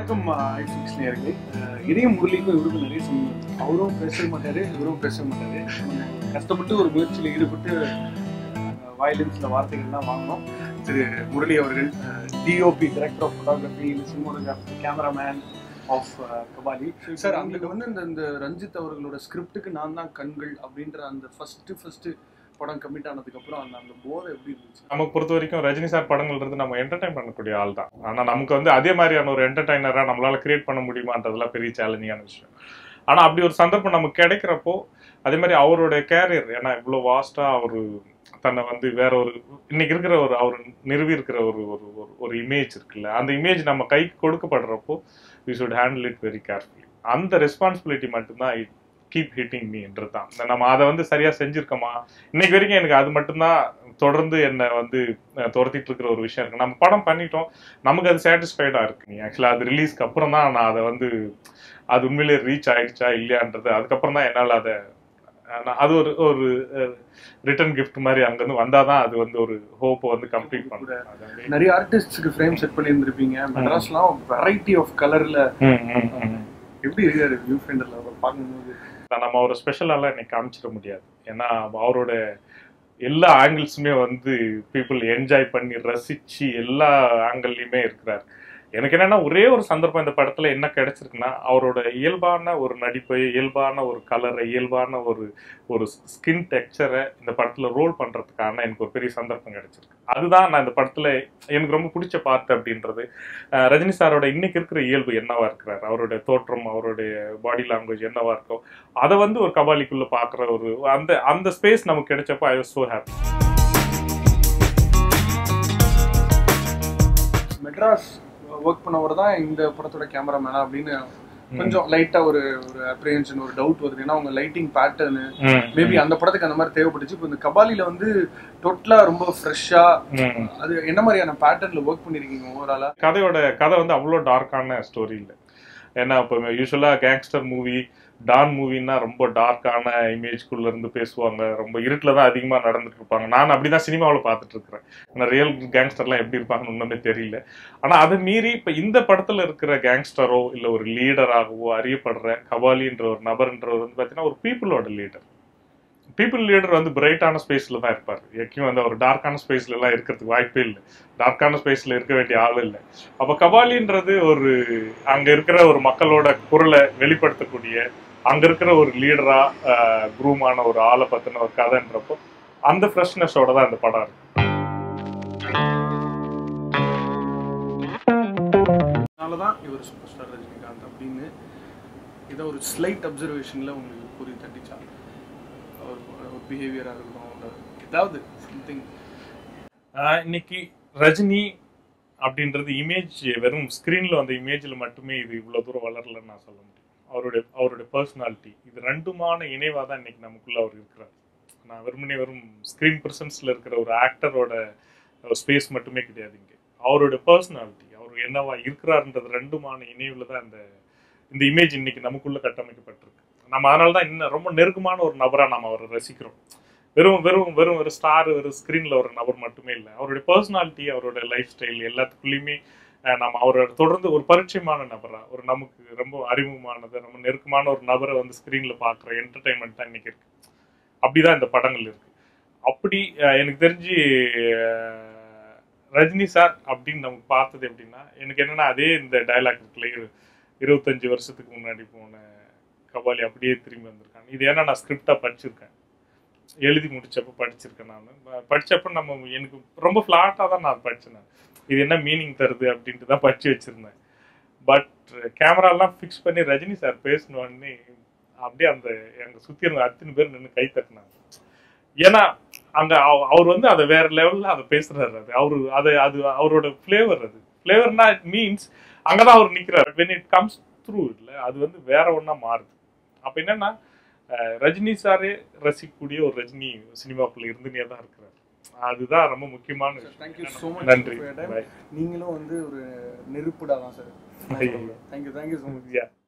வணக்கம் ஐஃபிக்ஸ் நேர்களே இடையும் முரளிக்கும் இவருக்கும் நிறைய சம்பந்தம் அவரும் பேச மாட்டாரு இவரும் பேச மாட்டாரு கொஞ்சம் கஷ்டப்பட்டு ஒரு முயற்சியில் ஈடுபட்டு வயலன்ஸில் வார்த்தைகள்லாம் வாங்கினோம் திரு முரளி அவர்கள் DOP director of photography cinematography cameraman of Kabali sir அங்கிட்டு வந்து இந்த இந்த ரஞ்சித் அவர்களோட ஸ்கிரிப்டுக்கு நான் தான் கண்கள் அப்படின்ற அந்த ஃபர்ஸ்ட் ஃபர்ஸ்ட் படம் கமிட் ஆனதுக்கு அப்புறம் அந்த அந்த போதை எப்படி இருந்துச்சு நமக்கு பொறுத்த வரைக்கும் ரஜினி சார் படங்கள் இருந்து நம்ம என்டர்டைன் பண்ணக்கூடிய ஆள் தான் ஆனா நமக்கு வந்து அதே மாதிரியான ஒரு என்டர்டைனரா நம்மளால கிரியேட் பண்ண முடியுமான்றதுலாம் பெரிய சேலஞ்சிங்கான விஷயம் ஆனா அப்படி ஒரு சந்தர்ப்பம் நமக்கு கிடைக்கிறப்போ அதே மாதிரி அவருடைய கேரியர் ஏன்னா இவ்வளோ வாஸ்டா அவரு தன்னை வந்து வேற ஒரு இன்னைக்கு இருக்கிற ஒரு அவர் நிறுவி இருக்கிற ஒரு ஒரு ஒரு- ஒரு இமேஜ் இருக்குல்ல அந்த இமேஜ் நம்ம கைக்கு கொடுக்கப்படுறப்போ we should handle it very carefully அந்த ரெஸ்பான்சிபிலிட்டி மட்டும்தான் இட் கீப் ஹிட்டிங் மீன்றது தான் நம்ம அதை வந்து சரியா செஞ்சிருக்கோமா இன்னைக்கு வரைக்கும் எனக்கு அது மட்டும்தான் தொடர்ந்து என்னை வந்து அஹ், துரத்திட்டு இருக்கிற ஒரு விஷயம் இருக்கு நம்ம படம் பண்ணிட்டோம் நமக்கு அது சாட்டிஸ்ஃபைடா இருக்கு ஆக்சுவலா அது ரிலீஸ்க்கு அப்புறம் தான் நான் அதை வந்து அது உண்மையிலே ரீச் ஆயிடுச்சா இல்லையான்றது அதுக்கப்புறம் தான் என்னால் அதை அஹ், நான் அது ஒரு ஒரு ரிட்டர்ன் gift மாதிரி அங்கேருந்து வந்தாதான் அது வந்து ஒரு ஹோப்பை வந்து கம்ப்ளீட் பண்ணுறேன் நிறைய ஆர்டிஸ்ட்க்கு ஃப்ரேம் செட் பண்ணியிருந்திருப்பீங்க மெட்ராஸ்லாம் வெரைட்டி ஆஃப் கலர்ல எப்படி இருக்காரு வியூ ஃபைண்டர்ல அவரை பார்க்கும்போது நம்ம அவரை ஸ்பெஷலாலாம் இன்னைக்கு காமிச்சிட முடியாது ஏன்னா அவரோட எல்லா ஆங்கிள்ஸுமே வந்து பீப்புள் என்ஜாய் பண்ணி ரசிச்சு எல்லா ஆங்கிள்லையுமே இருக்கிறார் எனக்கு என்னன்னா ஒரே ஒரு சந்தர்ப்பம் இந்த படத்துல என்ன கிடைச்சிருக்குன்னா அவரோட இயல்பான ஒரு நடிப்பை இயல்பான ஒரு கலரை இயல்பான ஒரு ஒரு ஸ்கின் டெக்ஸ்சரை இந்த படத்துல ரோல் பண்றதுக்கான எனக்கு ஒரு பெரிய சந்தர்ப்பம் கிடைச்சிருக்கு அதுதான் நான் இந்த படத்துல எனக்கு ரொம்ப பிடிச்ச பார்ட் அப்படின்றது அஹ் ரஜினி சாரோட இன்னைக்கு இருக்கிற இயல்பு என்னவா இருக்கிறார் அவருடைய தோற்றம் அவருடைய பாடி லாங்குவேஜ் என்னவா இருக்கோ அதை வந்து ஒரு கபாலிக்குள்ள பாக்குற ஒரு அந்த அந்த ஸ்பேஸ் நமக்கு கிடைச்சப்போ I was so happy Madras work பண்ணவர் தான் இந்த படத்தோட கேமராமேனா அப்படின்னு கொஞ்சம் லைட்டா ஒரு ஒரு அப்ரிஹென்ஷன் ஒரு டவுட் வருது ஏன்னா உங்க லைட்டிங் பேட்டர்னு மேபி அந்த படத்துக்கு அந்த மாதிரி தேவைப்பட்டுச்சு இப்போ இந்த கபாலில வந்து டோட்டலா ரொம்ப ஃப்ரெஷ்ஷா அது என்ன மாதிரியான பேட்டர்ன்ல ஒர்க் பண்ணிருக்கீங்க ஓவராலா கதையோட கதை வந்து அவ்வளோ டார்க்கான ஸ்டோரி இல்லை ஏன்னா இப்போ யூஸ்வலாக கேங்ஸ்டர் மூவி டான் மூவின்னா ரொம்ப டார்க்கான இமேஜ்குள்ள இருந்து பேசுவாங்க ரொம்ப இருட்டில் தான் அதிகமாக நடந்துட்டு இருப்பாங்க நான் அப்படிதான் சினிமாவில் பார்த்துட்டு இருக்கிறேன் ஏன்னா ரியல் கேங்ஸ்டர்லாம் எப்படி இருப்பாங்கன்னு ஒன்றுமே தெரியல ஆனால் அதை மீறி இப்போ இந்த படத்தில் இருக்கிற கேங்ஸ்டரோ இல்லை ஒரு லீடராகவோ அறியப்படுற கபாலின்ற ஒரு நபர்ன்றவர் வந்து பார்த்தீங்கன்னா ஒரு பீப்புளோட லீடர் பீப்புள் லீடர் வந்து பிரைட்டான ஸ்பேஸ்ல தான் இருப்பார் எப்பயும் வந்து அவர் டார்க்கான ஸ்பேஸ்ல எல்லாம் இருக்கிறதுக்கு வாய்ப்பே இல்லை டார்க்கான ஸ்பேஸ்ல இருக்க வேண்டிய ஆள் இல்லை அப்ப கபாலின்றது ஒரு அங்க இருக்கிற ஒரு மக்களோட குரலை வெளிப்படுத்தக்கூடிய அங்க இருக்கிற ஒரு லீடரா குரூமான ஒரு ஆளை பத்தின ஒரு கதைன்றப்போ அந்த ஃப்ரெஷ்னஸோட தான் இந்த படம் இருக்கு அதனாலதான் இவர் சூப்பர் ஸ்டார் ரஜினிகாந்த் அப்படின்னு இதை ஒரு ஸ்லைட் அப்சர்வேஷன்ல உங்களுக்கு புரிய தட்டிச்சா அவர் ஒரு பிஹேவியரா இருக்கட்டும் இல்ல ஏதாவது சம்திங் ஆஹ் இன்னைக்கு ரஜினி அப்படின்றது இமேஜ் வெறும் ஸ்க்ரீனில் வந்த இமேஜில் மட்டுமே இது இவ்வளோ தூரம் வளரலன்னு நான் சொல்ல முடியும் அவருடைய அவருடைய பர்சனாலிட்டி இது ரெண்டுமான இணைவாக தான் இன்னைக்கு நமக்குள்ள அவர் இருக்கிறார் நான் வெறுமனே வெறும் ஸ்க்ரீன் ப்ரெசன்ஸில் இருக்கிற ஒரு ஆக்டரோட ஸ்பேஸ் மட்டுமே கிடையாது இங்கே அவருடைய பர்சனாலிட்டி அவர் என்னவா இருக்கிறாருன்றது ரெண்டுமான இணைவில் தான் இந்த இந்த இமேஜ் இன்னைக்கு நமக்குள்ள கட்டமைக்கப்பட்டிருக்கு நம்ம அதனால தான் இன்னும் ரொம்ப நெருக்கமான ஒரு நபராக நம்ம அவரை ரசிக்கிறோம் வெறும் வெறும் வெறும் ஒரு ஸ்டார் ஒரு ஸ்க்ரீனில் ஒரு நபர் மட்டுமே இல்லை அவருடைய பர்சனாலிட்டி அவருடைய லைஃப் ஸ்டைல் எல்லாத்துக்குள்ளேயுமே அஹ், நம்ம அவரோட தொடர்ந்து ஒரு பரிச்சயமான நபரா ஒரு நமக்கு ரொம்ப அறிமுகமானது ரொம்ப நெருக்கமான ஒரு நபரை வந்து ஸ்க்ரீனில் பார்க்குற என்டர்டைன்மெண்ட் தான் இன்னைக்கு இருக்கு அப்படிதான் இந்த படங்கள் இருக்கு அப்படி அஹ், எனக்கு தெரிஞ்சு அஹ், ரஜினி சார் அப்படின்னு நமக்கு பார்த்தது எப்படின்னா எனக்கு என்னன்னா அதே இந்த டயலாக் இருக்குல்ல இரு- இருபத்தஞ்சு வருஷத்துக்கு முன்னாடி போன கபாலி அப்படியே திரும்பி வந்திருக்காங்க இது ஏன்னா நான் ஸ்கிரிப்டா படிச்சிருக்கேன் எழுதி முடிச்சப்ப படிச்சிருக்கேன் நான் படிச்சப்ப நம்ம எனக்கு ரொம்ப ஃப்ளாட்டாக தான் நான் படிச்சேன் நான். இது என்ன மீனிங் தருது அப்படின்ட்டு தான் படிச்சு வச்சிருந்தேன் பட் கேமராலாம் ஃபிக்ஸ் பண்ணி ரஜினி சார் பேசினோடனே அப்படியே அந்த எங்க சுத்தி இருந்த அத்தனை பேர் நின்று கை தட்டினாங்க ஏன்னா அங்க அவ- அவர் வந்து அதை வேற லெவல்ல அதை பேசுறாரு அது அவரு அது அது அவரோட ஃப்ளேவர் அது ஃப்ளேவர்னா மீன்ஸ் அங்கதான் அவர் நிக்கிறாரு when it comes த்ரூ இல்ல அது வந்து வேற ஒண்ணா மாறுது அப்ப என்னன்னா அஹ், ரஜினி சாரே ரசிக்கக்கூடிய ஒரு ரஜினி சினிமாக்குள்ள இருந்துனே தான் இருக்கிறார் அதுதான் ரொம்ப முக்கியமான விஷயம். தேங்க்யூ ஸோ மச் நன்றி டைம் Bye. நீங்களும் வந்து ஒரு நெருப்புடா தான் சார் ஐயோ. Thank you thank you so much Yeah.